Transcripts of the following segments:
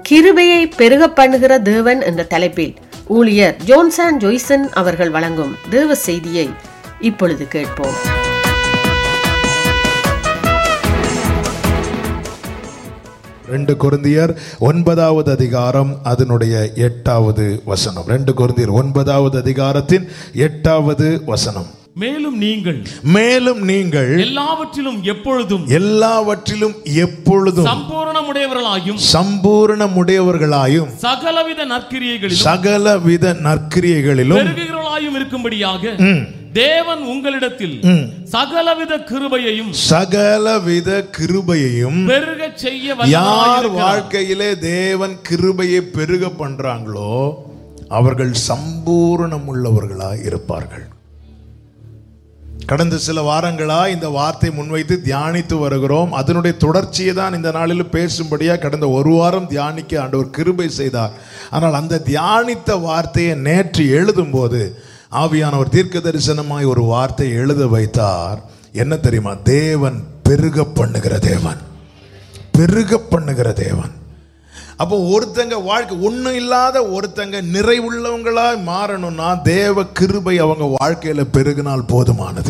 கிருபையை பெருக பண்ணுகிற தேவன் என்ற தலைப்பில் ஊழியர் ஜோன்சான் ஜொய்சன் அவர்கள் வழங்கும் தேவ செய்தியை இப்பொழுது கேட்போம் ரெண்டு கொரிந்தியர் ஒன்பதாவது அதிகாரம் அதனுடைய எட்டாவது வசனம் ரெண்டு கொரிந்தியர் ஒன்பதாவது அதிகாரத்தின் எட்டாவது வசனம் மேலும் நீங்கள் மேலும் நீங்கள் எல்லாவற்றிலும் எப்பொழுதும் எல்லாவற்றிலும் எப்பொழுதும் சம்பூரணமுடையவர்களாயும் சம்பூரணமுடையவர்களாயும் சகலவித நற்கிரியைகளிலும் சகலவித நற்கிரியைகளிலும் பெருகுகிறவர்களாயும் இருக்கும்படியாக தேவன் உங்களிடத்தில் சகலவித கிருபையையும் சகலவித கிருபையையும் பெருகச் செய்ய யார் வல்லவராயிருக்கிறார். வாழ்க்கையிலே தேவன் கிருபையை பெருக பண்றாங்களோ அவர்கள் சம்பூரணம் உள்ளவர்களாய் இருப்பார்கள் கடந்த சில வாரங்களா இந்த வார்த்தை முன்வைத்து தியானித்து வருகிறோம் அதனுடைய தொடர்ச்சியை தான் இந்த நாளில் பேசும்படியா கடந்த ஒரு வாரம் தியானிக்க ஆண்டவர் கிருபை செய்தார் ஆனால் அந்த தியானித்த வார்த்தையை நேற்று எழுதும்போது ஆவியானவர் தீர்க்க தரிசனமாய் ஒரு வார்த்தை எழுத வைத்தார் என்ன தெரியுமா தேவன் பெருக பண்ணுகிற தேவன் பெருக பண்ணுகிற தேவன் அப்போ ஒருத்தங்க வாழ்க்கை ஒன்றும் இல்லாத ஒருத்தங்க நிறைவுள்ளவங்களாய் மாறணும்னா தேவ கிருபை அவங்க வாழ்க்கையில பெருகினால் போதுமானது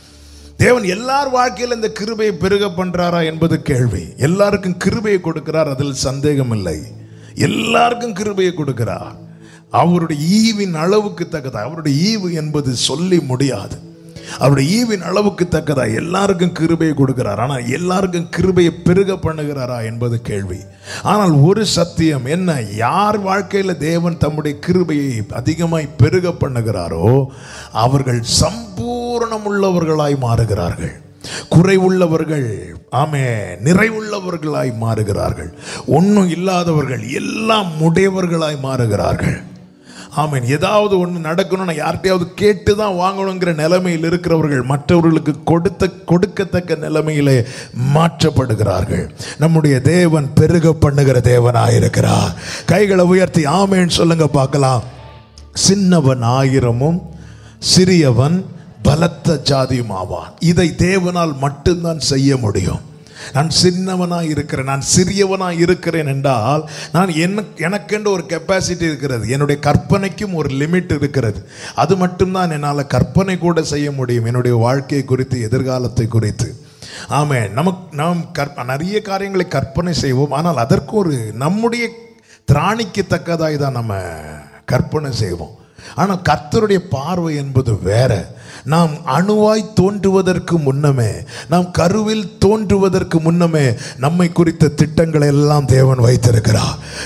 தேவன் எல்லார் வாழ்க்கையில இந்த கிருபையை பெருக பண்றாரா என்பது கேள்வி எல்லாருக்கும் கிருபையை கொடுக்கிறார் அதில் சந்தேகம் இல்லை எல்லாருக்கும் கிருபையை கொடுக்கிறார் அவருடைய ஈவின் அளவுக்கு தக்கதா அவருடைய ஈவு என்பது சொல்லி முடியாது அவருடைய ஈவின் அளவுக்கு தக்கதா எல்லாருக்கும் கிருபையை கொடுக்கிறார் ஆனால் எல்லாருக்கும் கிருபையை பெருக பண்ணுகிறாரா என்பது கேள்வி ஆனால் ஒரு சத்தியம் என்ன யார் வாழ்க்கையில தேவன் தம்முடைய கிருபையை அதிகமாய் பெருக பண்ணுகிறாரோ அவர்கள் சம்பூரணமுள்ளவர்களாய் மாறுகிறார்கள் குறைவுள்ளவர்கள் ஆமே நிறைவுள்ளவர்களாய் மாறுகிறார்கள் ஒன்றும் இல்லாதவர்கள் எல்லாம் உடையவர்களாய் மாறுகிறார்கள் ஆமீன் ஏதாவது ஒன்று நடக்கணும்னா யார்கிட்டயாவது கேட்டு தான் வாங்கணுங்கிற நிலைமையில் இருக்கிறவர்கள் மற்றவர்களுக்கு கொடுத்த கொடுக்கத்தக்க நிலைமையிலே மாற்றப்படுகிறார்கள் நம்முடைய தேவன் பெருக பண்ணுகிற தேவனாயிருக்கிறார் கைகளை உயர்த்தி ஆமேன்னு சொல்லுங்க பார்க்கலாம் சின்னவன் ஆயிரமும் சிறியவன் பலத்த ஜாதியும் ஆவான் இதை தேவனால் மட்டும்தான் செய்ய முடியும் நான் சின்னவனாக இருக்கிறேன் நான் சிறியவனாக இருக்கிறேன் என்றால் நான் என்ன எனக்கென்று ஒரு கெப்பாசிட்டி இருக்கிறது என்னுடைய கற்பனைக்கும் ஒரு லிமிட் இருக்கிறது அது மட்டும்தான் என்னால் கற்பனை கூட செய்ய முடியும் என்னுடைய வாழ்க்கையை குறித்து எதிர்காலத்தை குறித்து ஆமே நமக்கு நாம் கற்ப நிறைய காரியங்களை கற்பனை செய்வோம் ஆனால் அதற்கு ஒரு நம்முடைய திராணிக்கு தக்கதாய் தான் நம்ம கற்பனை செய்வோம் ஆனால் கர்த்தருடைய பார்வை என்பது வேற நாம் அணுவாய் தோன்றுவதற்கு முன்னமே நாம் கருவில் தோன்றுவதற்கு முன்னமே நம்மை குறித்த திட்டங்களை எல்லாம் தேவன் வைத்திருக்கிறார்